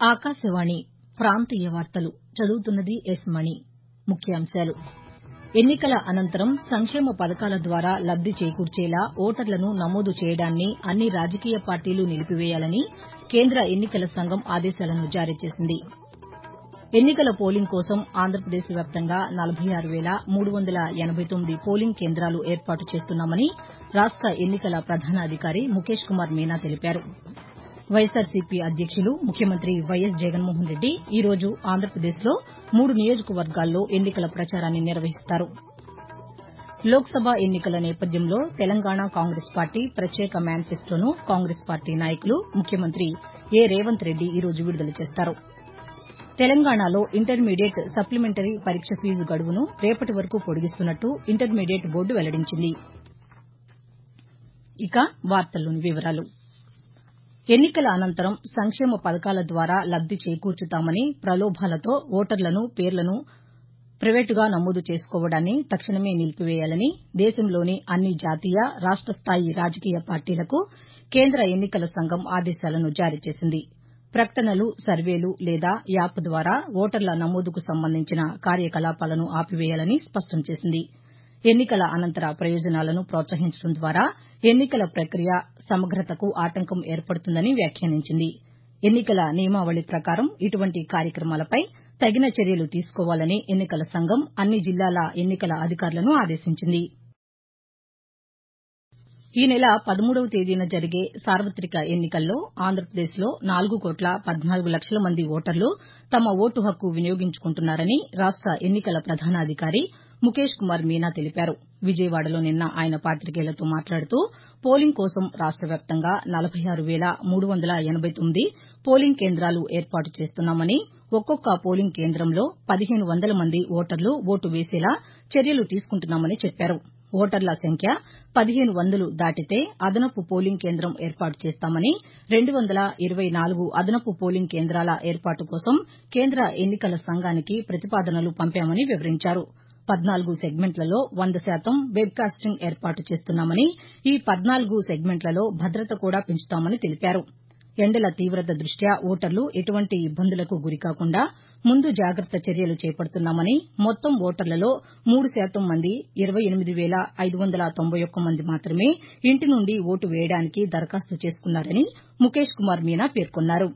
ఆకాశవాణి ప్రాంతీయ వార్తలు చదువుతున్నది ఎస్ మణి ముఖ్యాంశాలు ఎన్నికల అనంతరం సంక్షేమ పథకాల ద్వారా లబ్ది చేకూర్చేలా ఓటర్లను నమోదు చేయడాన్ని అన్ని రాజకీయ పార్టీలు నిలిపివేయాలని కేంద్ర ఎన్నికల సంఘం ఆదేశాలను జారీ చేసింది ఎన్నికల పోలింగ్ కోసం ఆంధ్రప్రదేశ్ వ్యాప్తంగా నలభై ఆరు వేల మూడు వందల ఎనబై తొమ్మిది పోలింగ్ కేంద్రాలు ఏర్పాటు చేస్తున్నామని రాష్ట ఎన్నికల ప్రధానాధికారి ముఖేష్ కుమార్ మీనా తెలిపారు వైఎస్సార్సీపీ అధ్యక్షులు ముఖ్యమంత్రి వైఎస్ జగన్మోహన్ రెడ్డి ఈ రోజు ఆంధ్రప్రదేశ్లో మూడు నియోజకవర్గాల్లో ఎన్నికల ప్రచారాన్ని నిర్వహిస్తారు లోక్సభ ఎన్నికల నేపథ్యంలో తెలంగాణ కాంగ్రెస్ పార్టీ ప్రత్యేక మేనిఫెస్టోను కాంగ్రెస్ పార్టీ నాయకులు ముఖ్యమంత్రి ఏ రేవంత్ రెడ్డి ఈ రోజు విడుదల చేస్తారు తెలంగాణలో ఇంటర్మీడియట్ సప్లిమెంటరీ పరీక్ష ఫీజు గడువును రేపటి వరకు పొడిగిస్తున్నట్టు ఇంటర్మీడియట్ బోర్డు వెల్లడించింది ఎన్నికల అనంతరం సంక్షేమ పథకాల ద్వారా లబ్ది చేకూర్చుతామని ప్రలోభాలతో ఓటర్లను పేర్లను ప్రైవేటుగా నమోదు చేసుకోవడాన్ని తక్షణమే నిలిపివేయాలని దేశంలోని అన్ని జాతీయ రాష్ట స్థాయి రాజకీయ పార్టీలకు కేంద్ర ఎన్నికల సంఘం ఆదేశాలను జారీ చేసింది ప్రకటనలు సర్వేలు లేదా యాప్ ద్వారా ఓటర్ల నమోదుకు సంబంధించిన కార్యకలాపాలను ఆపివేయాలని స్పష్టం చేసింది ఎన్నికల అనంతర ప్రయోజనాలను ప్రోత్సహించడం ద్వారా ఎన్నికల ప్రక్రియ సమగ్రతకు ఆటంకం ఏర్పడుతుందని వ్యాఖ్యానించింది ఎన్నికల నియమావళి ప్రకారం ఇటువంటి కార్యక్రమాలపై తగిన చర్యలు తీసుకోవాలని ఎన్నికల సంఘం అన్ని జిల్లాల ఎన్నికల అధికారులను ఆదేశించింది ఈ నెల పదమూడవ తేదీన జరిగే సార్వతిక ఎన్నికల్లో ఆంధ్రప్రదేశ్లో నాలుగు కోట్ల పద్నాలుగు లక్షల మంది ఓటర్లు తమ ఓటు హక్కు వినియోగించుకుంటున్నారని రాష్ట ఎన్నికల ప్రధానాధికారి ముఖేష్ కుమార్ మీనా తెలిపారు విజయవాడలో నిన్న ఆయన పాతికేయులతో మాట్లాడుతూ పోలింగ్ కోసం రాష్ట వ్యాప్తంగా నలభై ఆరు వేల మూడు వందల ఎనబై తొమ్మిది పోలింగ్ కేంద్రాలు ఏర్పాటు చేస్తున్నామని ఒక్కొక్క పోలింగ్ కేంద్రంలో పదిహేను వందల మంది ఓటర్లు ఓటు వేసేలా చర్యలు తీసుకుంటున్నామని చెప్పారు ఓటర్ల సంఖ్య పదిహేను వందలు దాటితే అదనపు పోలింగ్ కేంద్రం ఏర్పాటు చేస్తామని రెండు వందల ఇరవై నాలుగు అదనపు పోలింగ్ కేంద్రాల ఏర్పాటు కోసం కేంద్ర ఎన్నికల సంఘానికి ప్రతిపాదనలు పంపామని వివరించారు పద్నాలుగు సెగ్మెంట్లలో వంద శాతం వెబ్కాస్టింగ్ ఏర్పాటు చేస్తున్నామని ఈ పద్నాలుగు సెగ్మెంట్లలో భద్రత కూడా పెంచుతామని తెలిపారు ఎండల తీవత దృష్ట్యా ఓటర్లు ఎటువంటి ఇబ్బందులకు గురికాకుండా ముందు జాగ్రత్త చర్యలు చేపడుతున్నామని మొత్తం ఓటర్లలో మూడు శాతం మంది ఇరవై ఎనిమిది వేల ఐదు వందల తొంభై ఒక్క మంది మాత్రమే ఇంటి నుండి ఓటు వేయడానికి దరఖాస్తు చేసుకున్నారని ముఖేష్ కుమార్ మీనా పేర్కొన్నారు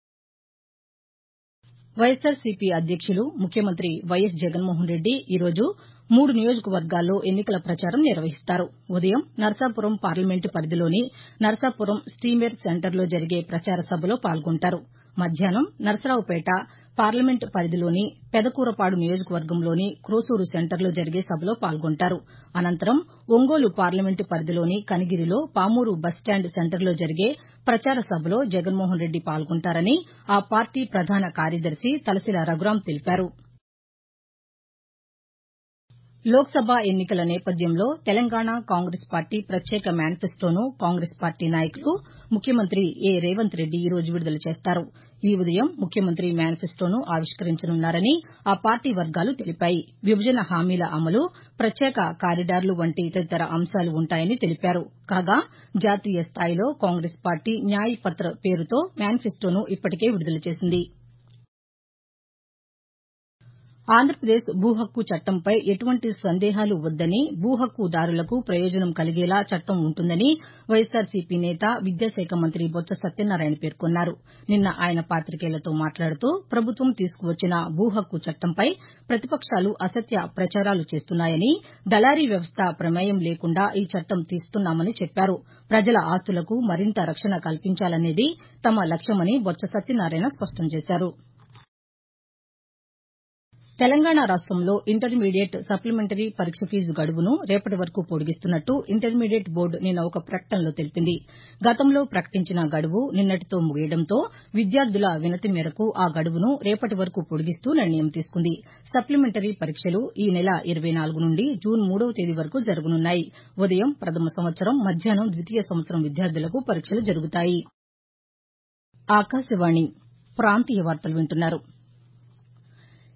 వైఎస్సార్సీపీ అధ్యక్షులు ముఖ్యమంత్రి వైఎస్ జగన్మోహన్ రెడ్డి ఈ రోజు మూడు నియోజకవర్గాల్లో ఎన్నికల ప్రచారం నిర్వహిస్తారు ఉదయం నర్సాపురం పార్లమెంటు పరిధిలోని నర్సాపురం స్టీమేర్ సెంటర్లో జరిగే ప్రచార సభలో పాల్గొంటారు మధ్యాహ్నం నర్సరావుపేట పార్లమెంటు పరిధిలోని పెదకూరపాడు నియోజకవర్గంలోని క్రోసూరు సెంటర్లో జరిగే సభలో పాల్గొంటారు అనంతరం ఒంగోలు పార్లమెంటు పరిధిలోని కనిగిరిలో పామూరు బస్టాండ్ సెంటర్లో జరిగే ప్రచార సభలో జగన్మోహన్ రెడ్డి పాల్గొంటారని ఆ పార్టీ ప్రధాన కార్యదర్శి తలశిల రఘురాం తెలిపారు లోక్సభ ఎన్నికల నేపథ్యంలో తెలంగాణ కాంగ్రెస్ పార్టీ ప్రత్యేక మేనిఫెస్టోను కాంగ్రెస్ పార్టీ నాయకులు ముఖ్యమంత్రి ఏ రేవంత్ రెడ్డి ఈ రోజు విడుదల చేస్తారు ఈ ఉదయం ముఖ్యమంత్రి మేనిఫెస్టోను ఆవిష్కరించనున్నారని ఆ పార్టీ వర్గాలు తెలిపాయి విభజన హామీల అమలు ప్రత్యేక కారిడార్లు వంటి తదితర అంశాలు ఉంటాయని తెలిపారు కాగా జాతీయ స్థాయిలో కాంగ్రెస్ పార్టీ న్యాయ్ పత్ర పేరుతో మేనిఫెస్టోను ఇప్పటికే విడుదల చేసింది ఆంధ్రప్రదేశ్ భూ హక్కు చట్టంపై ఎటువంటి సందేహాలు వద్దని భూ హక్కుదారులకు ప్రయోజనం కలిగేలా చట్టం ఉంటుందని వైఎస్సార్సీపీ నేత విద్యాశాఖ మంత్రి బొత్స సత్యనారాయణ పేర్కొన్నారు నిన్న ఆయన పాతికేయులతో మాట్లాడుతూ ప్రభుత్వం తీసుకువచ్చిన భూ హక్కు చట్టంపై ప్రతిపక్షాలు అసత్య ప్రచారాలు చేస్తున్నాయని దళారీ వ్యవస్థ ప్రమేయం లేకుండా ఈ చట్టం తీస్తున్నామని చెప్పారు ప్రజల ఆస్తులకు మరింత రక్షణ కల్పించాలనేది తమ లక్ష్యమని బొత్స సత్యనారాయణ స్పష్టం చేశారు తెలంగాణ రాష్టంలో ఇంటర్మీడియట్ సప్లిమెంటరీ పరీక్ష ఫీజు గడువును రేపటి వరకు పొడిగిస్తున్నట్టు ఇంటర్మీడియట్ బోర్డు నిన్న ఒక ప్రకటనలో తెలిపింది గతంలో ప్రకటించిన గడువు నిన్నటితో ముగియడంతో విద్యార్థుల వినతి మేరకు ఆ గడువును రేపటి వరకు పొడిగిస్తూ నిర్ణయం తీసుకుంది సప్లిమెంటరీ పరీక్షలు ఈ నెల ఇరవై నాలుగు నుండి జూన్ మూడవ తేదీ వరకు జరగనున్నాయి ఉదయం ప్రథమ సంవత్సరం మధ్యాహ్నం ద్వితీయ సంవత్సరం విద్యార్థులకు పరీక్షలు జరుగుతాయి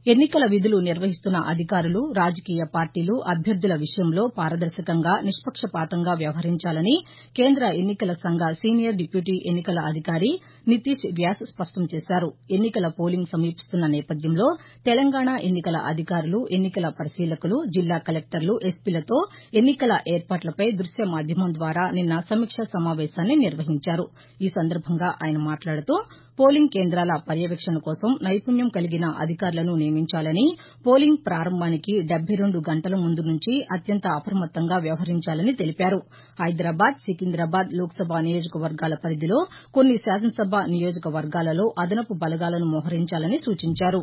ఎన్నికల విధులు నిర్వహిస్తున్న అధికారులు రాజకీయ పార్టీలు అభ్యర్థుల విషయంలో పారదర్శకంగా నిష్పక్షపాతంగా వ్యవహరించాలని కేంద్ర ఎన్నికల సంఘ సీనియర్ డిప్యూటీ ఎన్నికల అధికారి నితీష్ వ్యాస్ స్పష్టం చేశారు ఎన్నికల పోలింగ్ సమీపిస్తున్న నేపథ్యంలో తెలంగాణ ఎన్నికల అధికారులు ఎన్నికల పరిశీలకులు జిల్లా కలెక్టర్లు ఎస్పీలతో ఎన్నికల ఏర్పాట్లపై దృశ్య మాధ్యమం ద్వారా నిన్న సమీక్షా సమావేశాన్ని నిర్వహించారు ఈ సందర్భంగా ఆయన మాట్లాడుతూ పోలింగ్ కేంద్రాల పర్యవేక్షణ కోసం నైపుణ్యం కలిగిన అధికారులను నియమించాలని పోలింగ్ ప్రారంభానికి డెబ్బై రెండు గంటల ముందు నుంచి అత్యంత అప్రమత్తంగా వ్యవహరించాలని తెలిపారు హైదరాబాద్ సికింద్రాబాద్ లోక్సభ నియోజకవర్గాల పరిధిలో కొన్ని శాసనసభ నియోజకవర్గాలలో అదనపు బలగాలను మోహరించాలని సూచించారు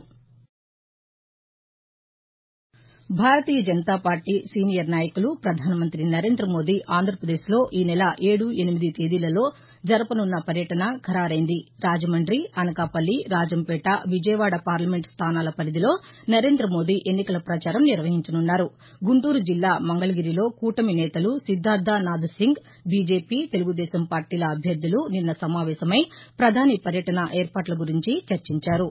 భారతీయ జనతా పార్టీ సీనియర్ నాయకులు ప్రధానమంత్రి నరేంద్ర మోదీ ఆంధ్రప్రదేశ్లో ఈ నెల ఏడు ఎనిమిది తేదీలలో జరపనున్న పర్యటన ఖరారైంది రాజమండ్రి అనకాపల్లి రాజంపేట విజయవాడ పార్లమెంటు స్థానాల పరిధిలో నరేంద్ర మోదీ ఎన్నికల ప్రచారం నిర్వహించనున్నారు గుంటూరు జిల్లా మంగళగిరిలో కూటమి నేతలు సిద్దార్థ నాథ్ సింగ్ బీజేపీ తెలుగుదేశం పార్టీల అభ్యర్థులు నిన్న సమావేశమై ప్రధాని పర్యటన ఏర్పాట్ల గురించి చర్చించారు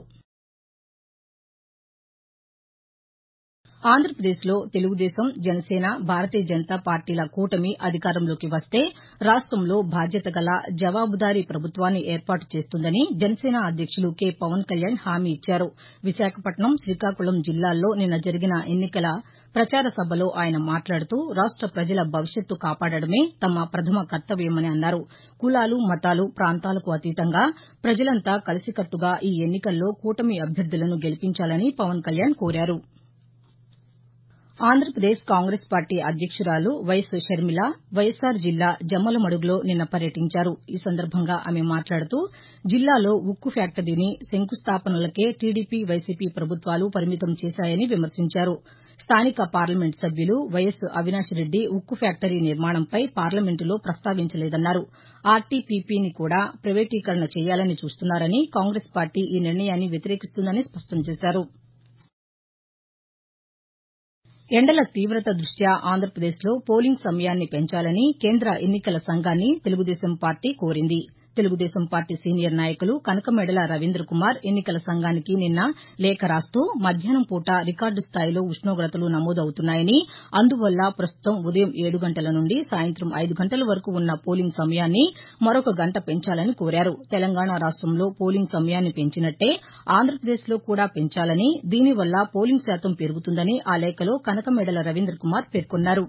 ఆంధ్రప్రదేశ్లో తెలుగుదేశం జనసేన భారతీయ జనతా పార్టీల కూటమి అధికారంలోకి వస్తే రాష్టంలో బాధ్యత గల జవాబుదారీ ప్రభుత్వాన్ని ఏర్పాటు చేస్తుందని జనసేన అధ్యక్షులు కె పవన్ కళ్యాణ్ హామీ ఇచ్చారు విశాఖపట్నం శ్రీకాకుళం జిల్లాల్లో నిన్న జరిగిన ఎన్నికల ప్రచార సభలో ఆయన మాట్లాడుతూ రాష్ట ప్రజల భవిష్యత్తు కాపాడడమే తమ ప్రథమ కర్తవ్యమని అన్నారు కులాలు మతాలు ప్రాంతాలకు అతీతంగా ప్రజలంతా కలిసికట్టుగా ఈ ఎన్నికల్లో కూటమి అభ్యర్థులను గెలిపించాలని పవన్ కళ్యాణ్ కోరారు ఆంధ్రప్రదేశ్ కాంగ్రెస్ పార్టీ అధ్యక్షురాలు వైఎస్ షర్మిల వైఎస్సార్ జిల్లా జమ్మలమడుగులో నిన్న పర్యటించారు ఈ సందర్భంగా ఆమె మాట్లాడుతూ జిల్లాలో ఉక్కు ఫ్యాక్టరీని శంకుస్థాపనలకే టీడీపీ వైసీపీ ప్రభుత్వాలు పరిమితం చేశాయని విమర్శించారు స్థానిక పార్లమెంటు సభ్యులు వైఎస్ అవినాష్రెడ్డి ఉక్కు ఫ్యాక్టరీ నిర్మాణంపై పార్లమెంటులో ప్రస్తావించలేదన్నారు ఆర్టీపీపీని కూడా ప్రైవేటీకరణ చేయాలని చూస్తున్నారని కాంగ్రెస్ పార్టీ ఈ నిర్ణయాన్ని వ్యతిరేకిస్తుందని స్పష్టం చేశారు ఎండల తీవత దృష్ట్యా ఆంధ్రప్రదేశ్లో పోలింగ్ సమయాన్ని పెంచాలని కేంద్ర ఎన్నికల సంఘాన్ని తెలుగుదేశం పార్టీ కోరింది తెలుగుదేశం పార్టీ సీనియర్ నాయకులు కనకమేడల రవీంద్రకుమార్ ఎన్నికల సంఘానికి నిన్న లేఖ రాస్తూ మధ్యాహ్నం పూట రికార్డు స్థాయిలో ఉష్ణోగ్రతలు నమోదవుతున్నాయని అందువల్ల ప్రస్తుతం ఉదయం ఏడు గంటల నుండి సాయంత్రం ఐదు గంటల వరకు ఉన్న పోలింగ్ సమయాన్ని మరొక గంట పెంచాలని కోరారు తెలంగాణ రాష్టంలో పోలింగ్ సమయాన్ని పెంచినట్టే ఆంధ్రప్రదేశ్లో కూడా పెంచాలని దీనివల్ల పోలింగ్ శాతం పెరుగుతుందని ఆ లేఖలో కనకమేడల రవీంద్రకుమార్ పేర్కొన్నారు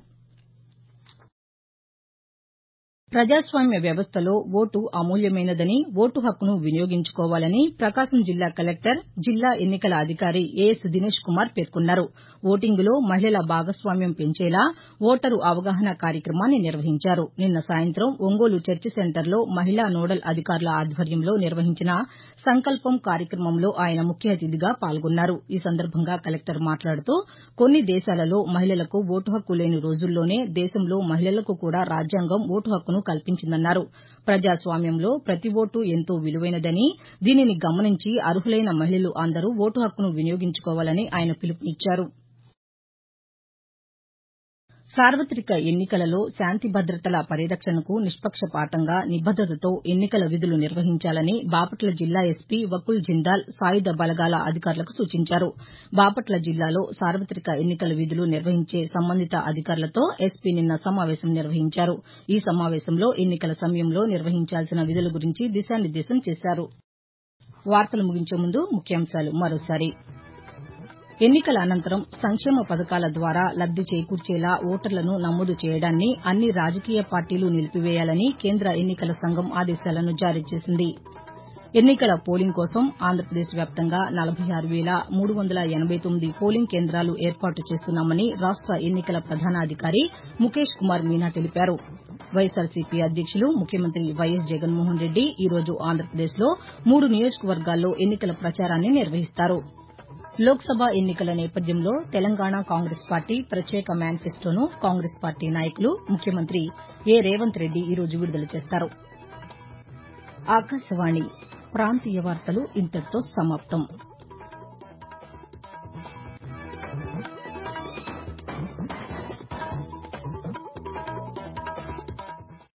ప్రజాస్వామ్య వ్యవస్థలో ఓటు అమూల్యమైనదని ఓటు హక్కును వినియోగించుకోవాలని ప్రకాశం జిల్లా కలెక్టర్ జిల్లా ఎన్నికల అధికారి ఏఎస్ దినేష్ కుమార్ పేర్కొన్నారు ఓటింగులో మహిళల భాగస్వామ్యం పెంచేలా ఓటరు అవగాహన కార్యక్రమాన్ని నిర్వహించారు నిన్న సాయంత్రం ఒంగోలు చర్చి సెంటర్లో మహిళా నోడల్ అధికారుల ఆధ్వర్యంలో నిర్వహించిన సంకల్పం కార్యక్రమంలో ఆయన ముఖ్య అతిథిగా పాల్గొన్నారు ఈ సందర్భంగా కలెక్టర్ మాట్లాడుతూ కొన్ని దేశాలలో మహిళలకు ఓటు హక్కు లేని రోజుల్లోనే దేశంలో మహిళలకు కూడా రాజ్యాంగం ఓటు హక్కును కల్పించిందన్నారు ప్రజాస్వామ్యంలో ప్రతి ఓటు ఎంతో విలువైనదని దీనిని గమనించి అర్హులైన మహిళలు అందరూ ఓటు హక్కును వినియోగించుకోవాలని ఆయన పిలుపునిచ్చారు సార్వతిక ఎన్నికలలో శాంతి భద్రతల పరిరక్షణకు నిష్పక్షపాతంగా నిబద్దతతో ఎన్నికల విధులు నిర్వహించాలని బాపట్ల జిల్లా ఎస్పీ వకుల్ జిందాల్ సాయుధ బలగాల అధికారులకు సూచించారు బాపట్ల జిల్లాలో సార్వతిక ఎన్నికల విధులు నిర్వహించే సంబంధిత అధికారులతో ఎస్పీ నిన్న సమావేశం నిర్వహించారు ఈ సమావేశంలో ఎన్నికల సమయంలో నిర్వహించాల్సిన విధుల గురించి దిశానిర్దేశం చేశారు వార్తలు ముగించే ముందు ముఖ్యాంశాలు మరోసారి ఎన్నికల అనంతరం సంక్షేమ పథకాల ద్వారా లబ్ది చేకూర్చేలా ఓటర్లను నమోదు చేయడాన్ని అన్ని రాజకీయ పార్టీలు నిలిపివేయాలని కేంద్ర ఎన్నికల సంఘం ఆదేశాలను జారీ చేసింది ఎన్నికల పోలింగ్ కోసం ఆంధ్రప్రదేశ్ వ్యాప్తంగా నలభై ఆరు వేల మూడు వందల ఎనబై తొమ్మిది పోలింగ్ కేంద్రాలు ఏర్పాటు చేస్తున్నామని రాష్ట ఎన్నికల ప్రధానాధికారి ముఖేష్ కుమార్ మీనా తెలిపారు వైఎస్సార్సీపీ అధ్యక్షులు ముఖ్యమంత్రి వైఎస్ జగన్మోహన్ రెడ్డి ఈ రోజు ఆంధ్రప్రదేశ్లో మూడు నియోజకవర్గాల్లో ఎన్నికల ప్రచారాన్ని నిర్వహిస్తారు లోక్సభ ఎన్నికల నేపథ్యంలో తెలంగాణ కాంగ్రెస్ పార్టీ ప్రత్యేక మేనిఫెస్టోను కాంగ్రెస్ పార్టీ నాయకులు ముఖ్యమంత్రి ఏ రేవంత్ రెడ్డి ఈ రోజు విడుదల చేస్తారు ఆకాశవాణి ప్రాంతీయ వార్తలు ఇంతటితో సమాప్తం